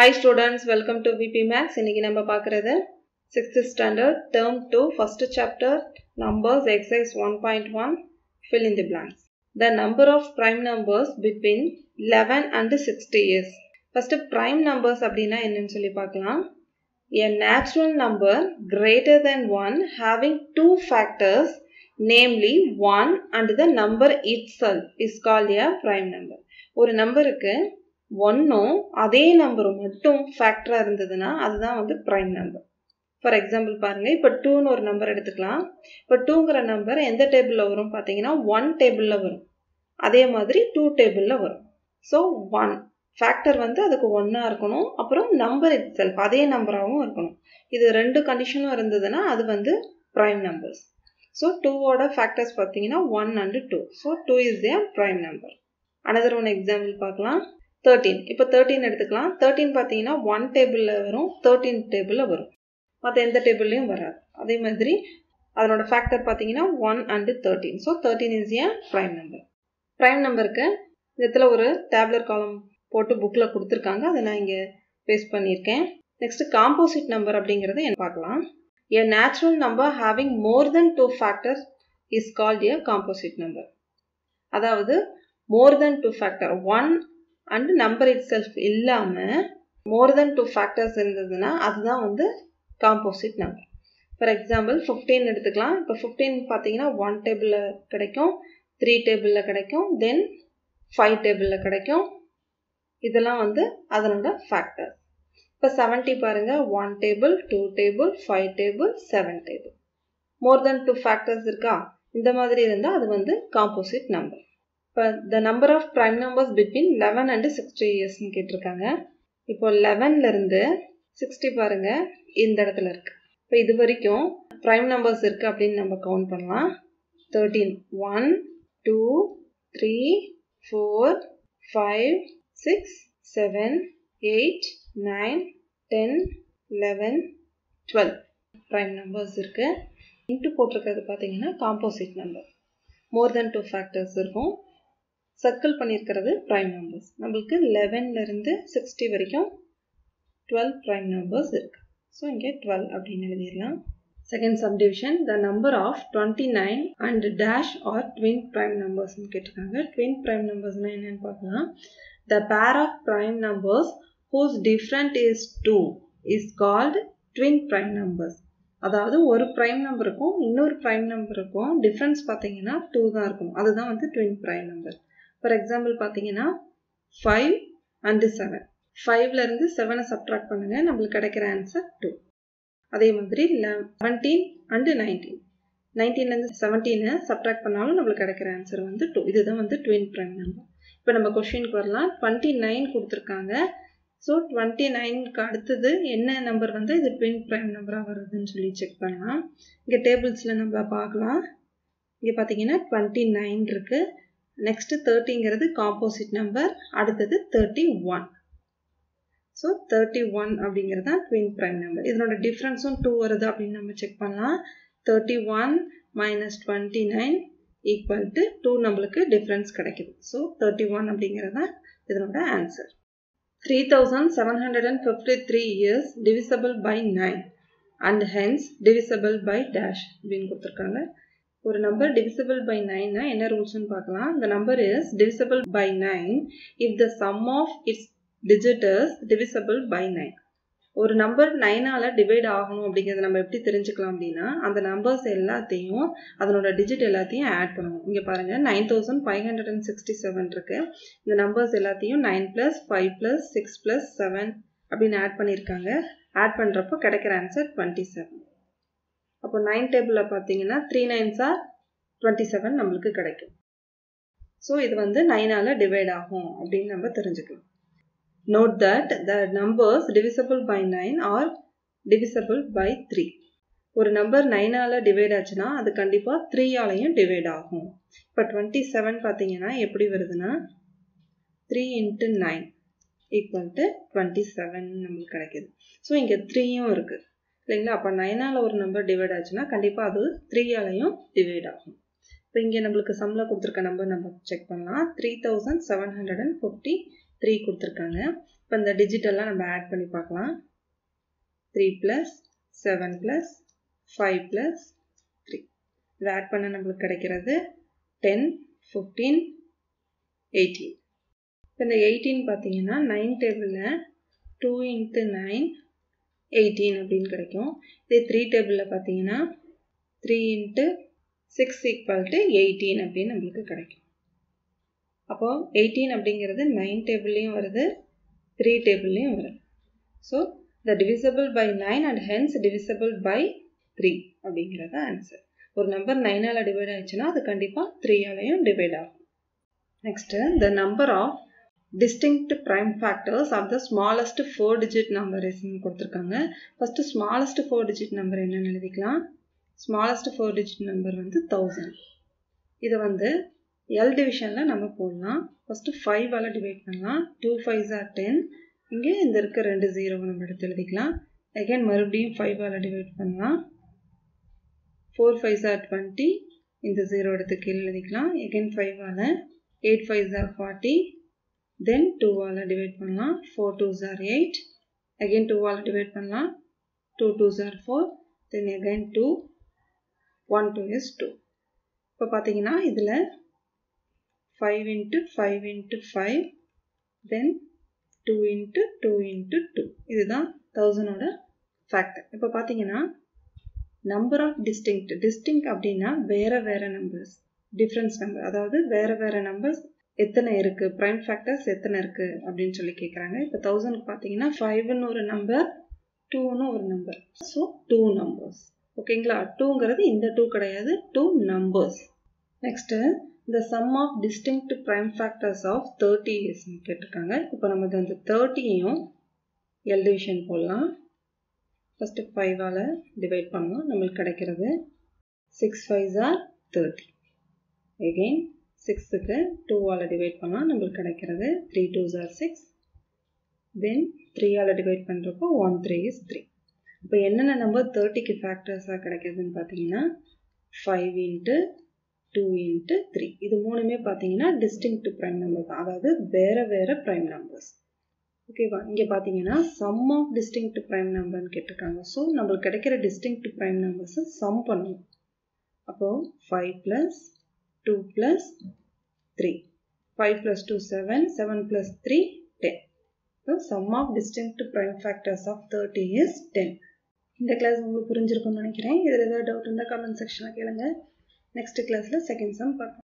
Hi students welcome to VP maths இன்னைக்கு நம்ம பார்க்குறது sixth standard term two first chapter numbers exercise one point one fill in the blanks. The number of prime numbers between 11 and 60 is. First prime numbers அப்படின்னா என்னன்னு சொல்லி பார்க்கலாம் A natural number greater than 1 having two factors namely 1 and the number itself is called a prime number. ஒரு நம்பருக்கு ஒன்னும் அதே நம்பரும் மட்டும் ஃபேக்டராக இருந்ததுன்னா அதுதான் வந்து ப்ரைம் நம்பர் ஃபார் எக்ஸாம்பிள் பாருங்கள் இப்போ டூன்னு ஒரு நம்பர் எடுத்துக்கலாம் இப்போ டூங்கிற நம்பர் எந்த டேபிளில் வரும் பார்த்தீங்கன்னா ஒன் டேபிளில் வரும் அதே மாதிரி டூ டேபிளில் வரும் ஸோ ஒன் ஃபேக்டர் வந்து அதுக்கு ஒன்றா இருக்கணும் அப்புறம் நம்பர் இட் செல்ஃப் அதே நம்பராகவும் இருக்கணும் இது ரெண்டு கண்டிஷனும் இருந்ததுன்னா அது வந்து ப்ரைம் நம்பர்ஸ் ஸோ டூவோட ஃபேக்டர்ஸ் பார்த்தீங்கன்னா one and two so two is a prime number another one example பார்க்கலாம் தேர்ட்டீன் இப்போ தேர்ட்டீன் எடுத்துக்கலாம் தேர்ட்டீன் பார்த்தீங்கன்னா ஒன் டேபிளில் வரும் தேர்ட்டீன் டேபிளில் வரும் மற்ற எந்த டேபிள்லையும் வராது அதே மாதிரி அதனோட ஃபேக்டர் பார்த்தீங்கன்னா one and thirteen so thirteen is a prime number prime நம்பருக்கு இதில் ஒரு டேப்லர் காலம் போட்டு புக்கில் கொடுத்துருக்காங்க அதை நான் இங்கே பேஸ்ட் பண்ணியிருக்கேன் நெக்ஸ்ட் காம்போசிட் நம்பர் அப்படிங்கிறத என்ன பார்க்கலாம் a natural number having more than two factors is called a composite number அதாவது more than two factor one and number itself இல்லாமல் மோர் தென் டூ ஃபேக்டர்ஸ் இருந்ததுன்னா அதுதான் வந்து composite number for example fifteen எடுத்துக்கலாம் இப்போ fifteen பார்த்தீங்கன்னா one டேபிளில் கிடைக்கும் த்ரீ டேபிளில் கிடைக்கும் தென் ஃபைவ் டேபிளில் கிடைக்கும் இதெல்லாம் வந்து அதனோட ஃபேக்டர் இப்போ செவன்ட்டி பாருங்கள் one table two table five table seven table more than two factors இருக்கா இந்த மாதிரி இருந்தால் அது வந்து காம்போசிட் நம்பர் இப்போ the number of prime numbers between eleven and sixty இயர்ஸ்னு கேட்டிருக்காங்க இப்போ லெவன்லேருந்து சிக்ஸ்டி பாருங்கள் இந்த இடத்துல இருக்குது இப்போ இது வரைக்கும் ப்ரைம் நம்பர்ஸ் இருக்குது அப்படின்னு நம்ம கவுண்ட் பண்ணலாம் thirteen one two three four five six seven eight nine ten eleven twelve prime numbers இருக்குது இன்ட்டு போட்டிருக்கிறது பார்த்தீங்கன்னா composite number more than two factors இருக்கும் சர்க்கிள் பண்ணியிருக்கிறது ப்ரைம் நம்பர்ஸ் நம்மளுக்கு லெவன்லேருந்து சிக்ஸ்டி வரைக்கும் டுவெல் ப்ரைம் நம்பர்ஸ் இருக்குது ஸோ இங்கே டுவெல் அப்படின்னு எழுதிடலாம் second subdivision the number of twenty nine and dash are twin prime நம்பர்ஸ்னு கேட்டிருக்காங்க ட்வின் ப்ரைம் நம்பர்ஸ்னால் என்னென்னு பார்க்கலாம் the pair of prime numbers whose different is two is called twin prime numbers அதாவது ஒரு ப்ரைம் நம்பருக்கும் இன்னொரு ப்ரைம் நம்பருக்கும் டிஃப்ரென்ஸ் பார்த்தீங்கன்னா டூ தான் இருக்கும் அதுதான் வந்து twin prime number for example பார்த்தீங்கன்னா ஃபைவ் அண்டு செவன் ஃபைவ்லேருந்து செவனை சப்ட்ராக்ட் பண்ணுங்கள் நம்மளுக்கு கிடைக்கிற ஆன்சர் டூ அதே மாதிரி செவன்டீன் அண்டு நைன்டீன் நைன்டீன்லேருந்து செவன்டீனை சப்ட்ராக்ட் பண்ணாலும் நம்மளுக்கு கிடைக்கிற ஆன்சர் வந்து டூ இதுதான் வந்து ட்வின் ப்ரைம் நம்பர் இப்போ நம்ம கொஷினுக்கு வரலாம் டுவெண்ட்டி நைன் கொடுத்துருக்காங்க ஸோ டுவெண்ட்டி நைனுக்கு அடுத்தது என்ன நம்பர் வந்து இது ட்வின் ப்ரைம் நம்பராக வருதுன்னு சொல்லி செக் பண்ணலாம் இங்கே டேபிள்ஸில் நம்ம பார்க்கலாம் இங்கே பார்த்தீங்கன்னா டுவெண்ட்டி நைன் இருக்குது நெக்ஸ்ட்டு தேர்ட்டிங்கிறது காம்போசிட் நம்பர் அடுத்தது thirty one so thirty one அப்படிங்கிறது தான் ட்வின் ப்ரைம் நம்பர் இதனோட டிஃப்ரென்ஸும் டூ வருது அப்படின்னு நம்ம செக் பண்ணலாம் thirty one minus twenty nine equal to two நம்மளுக்கு டிஃப்ரென்ஸ் கிடைக்குது ஸோ தேர்ட்டி ஒன் அப்படிங்கிறது தான் இதனோட answer three thousand seven hundred and fifty three is divisible by nine and hence divisible by dash அப்படின்னு கொடுத்துருக்காங்க ஒரு நம்பர் டிவிசபிள் பை நைன்னா என்ன ரூல்ஸ்னு பார்க்கலாம் the number is divisible by nine if the sum of its digit is divisible by nine ஒரு number நைனால் divide ஆகணும் அப்படிங்கிறத நம்ம எப்படி தெரிஞ்சுக்கலாம் அப்படின்னா அந்த நம்பர்ஸ் எல்லாத்தையும் அதனோட டிஜிட் எல்லாத்தையும் ஆட் பண்ணணும் இங்கே பாருங்கள் nine thousand five hundred and sixty seven இருக்குது இந்த நம்பர்ஸ் எல்லாத்தையும் nine plus five plus six plus seven அப்படின்னு ஆட் பண்ணியிருக்காங்க ஆட் பண்ணுறப்போ கிடைக்கிற ஆன்சர் டுவெண்ட்டி செவன் அப்போ நைன் டேபிளில் பார்த்தீங்கன்னா த்ரீ நைன்ஸாக டுவெண்ட்டி செவன் நம்மளுக்கு கிடைக்கும் ஸோ இது வந்து நைனால் டிவைட் ஆகும் அப்படின்னு நம்ம தெரிஞ்சுக்கலாம் note that the numbers divisible by nine are divisible by three ஒரு நம்பர் நைனால் டிவைட் ஆச்சுன்னா அது கண்டிப்பாக த்ரீயாலையும் டிவைட் ஆகும் இப்போ டுவெண்ட்டி செவன் பார்த்தீங்கன்னா எப்படி வருதுன்னா three into nine equal to twenty seven நம்மளுக்கு கிடைக்கிது ஸோ இங்கே த்ரீயும் இருக்குது இல்லைங்களா அப்போ நைனால் ஒரு நம்பர் டிவைட் ஆச்சுன்னா கண்டிப்பாக அது த்ரீயாலையும் டிவைட் ஆகும் இப்போ இங்கே நம்மளுக்கு சம்மில் கொடுத்துருக்க நம்பர் நம்ம செக் பண்ணலாம் three thousand seven hundred and fifty three கொடுத்துருக்காங்க இப்போ இந்த டிஜிட்டெல்லாம் நம்ம ஆட் பண்ணி பார்க்கலாம் three plus seven plus five plus three இதை ஆட் பண்ண நம்மளுக்கு கிடைக்கிறது டென் ஃபிஃப்டீன் எயிட்டீன் இப்போ இந்த எயிட்டீன் பார்த்தீங்கன்னா நைன் டேபிளில் டூ இன்ட்டு நைன் எயிட்டீன் அப்படின்னு கிடைக்கும் இதே த்ரீ டேபிளில் பார்த்தீங்கன்னா three into six equal to eighteen அப்படின்னு நம்மளுக்கு கிடைக்கும் அப்போது எயிட்டீன் அப்படிங்கிறது நைன் டேபிள்லேயும் வருது த்ரீ டேபிள்லேயும் வருது so the divisible by nine and hence divisible by three அப்படிங்கிறது ஆன்சர் ஒரு நம்பர் நைனால் டிவைட் ஆயிடுச்சுன்னா அது கண்டிப்பாக த்ரீயாலையும் டிவைட் ஆகும் next the number of distinct prime factors of the smallest four digit number இஸ்ன்னு கொடுத்துருக்காங்க first smallest four digit number என்னென்னு எழுதிக்கலாம் ஸ்மாலஸ்ட் ஃபோர் டிஜிட் நம்பர் வந்து தௌசண்ட் இதை வந்து எல் டிவிஷனில் நம்ம போடலாம் ஃபஸ்ட்டு ஃபைவால் டிவைட் பண்ணலாம் டூ ஃபைவ் ஆர் டென் இங்கே இந்த இருக்க ரெண்டு ஜீரோவை நம்ம எடுத்து எழுதிக்கலாம் அகைன் மறுபடியும் ஃபைவால் டிவைட் பண்ணலாம் ஃபோர் ஃபைவ் ஆர் டுவெண்ட்டி இந்த ஜீரோ எடுத்து கீழே எழுதிக்கலாம் எகைன் ஃபைவால் eight five are forty then டூவால் டிவைட் பண்ணலாம் four two are eight again டூவால் டிவைட் பண்ணலாம் two two are four then again two one two is two இப்போ பார்த்தீங்கன்னா இதில் five into five into five then two into two into two இதுதான் தௌசண்டோட factor இப்போ பார்த்தீங்கன்னா நம்பர் ஆஃப் டிஸ்டிங்க்ட் டிஸ்டிங்க் அப்படின்னா வேறு வேறு நம்பர்ஸ் டிஃப்ரென்ஸ் நம்பர் அதாவது வேறு வேறு நம்பர்ஸ் எத்தனை இருக்குது ப்ரைம் ஃபேக்டர்ஸ் எத்தனை இருக்குது அப்படின்னு சொல்லி கேட்குறாங்க இப்போ தௌசண்ட்க்கு பார்த்தீங்கன்னா ஃபைவ்னு ஒரு நம்பர் டூன்னு ஒரு நம்பர் ஸோ டூ நம்பர்ஸ் ஓகேங்களா டூங்கிறது இந்த டூ கிடையாது டூ நம்பர்ஸ் நெக்ஸ்ட்டு இந்த sum of distinct prime factors of thirty இயர்ஸ்னு கேட்டிருக்காங்க இப்போ நம்ம அந்த தேர்ட்டியையும் எல் டிவிஷன் போடலாம் ஃபஸ்ட்டு ஃபைவால் டிவைட் பண்ணலாம் நம்மளுக்கு கிடைக்கிறது six five are thirty again சிக்ஸுக்கு டூவால் டிவைட் பண்ணால் நம்மளுக்கு கிடைக்கிறது three two are six then த்ரீயால் டிவைட் பண்ணுறப்போ ஒன் த்ரீ இஸ் த்ரீ இப்போ என்னென்ன நம்பர் தேர்ட்டிக்கு ஃபேக்டர்ஸாக கிடைக்கிதுன்னு பார்த்தீங்கன்னா five into two into three இது மூணுமே பார்த்தீங்கன்னா டிஸ்டிங்க்ட் ப்ரைம் நம்பர் தான் அதாவது வேறு வேறு ப்ரைம் நம்பர்ஸ் ஓகேவா இங்கே பார்த்தீங்கன்னா சம் ஆஃப் டிஸ்டிங்க்ட் ப்ரைம் நம்பர்னு கேட்டிருக்காங்க ஸோ நம்மளுக்கு கிடைக்கிற டிஸ்டிங்க்ட் ப்ரைம் நம்பர்ஸை சம் பண்ணணும் அப்போது five plus two plus three five plus two seven seven plus three ten so sum of distinct prime factors of thirty is ten இந்த class உங்களுக்கு புரிஞ்சிருக்கும்னு நினைக்கிறேன் இதில் ஏதாவது டவுட் இருந்தால் கமெண்ட் செக்ஷனில் கேளுங்க நெக்ஸ்ட் கிளாஸில் செகண்ட் சம் பார்க்கலாம்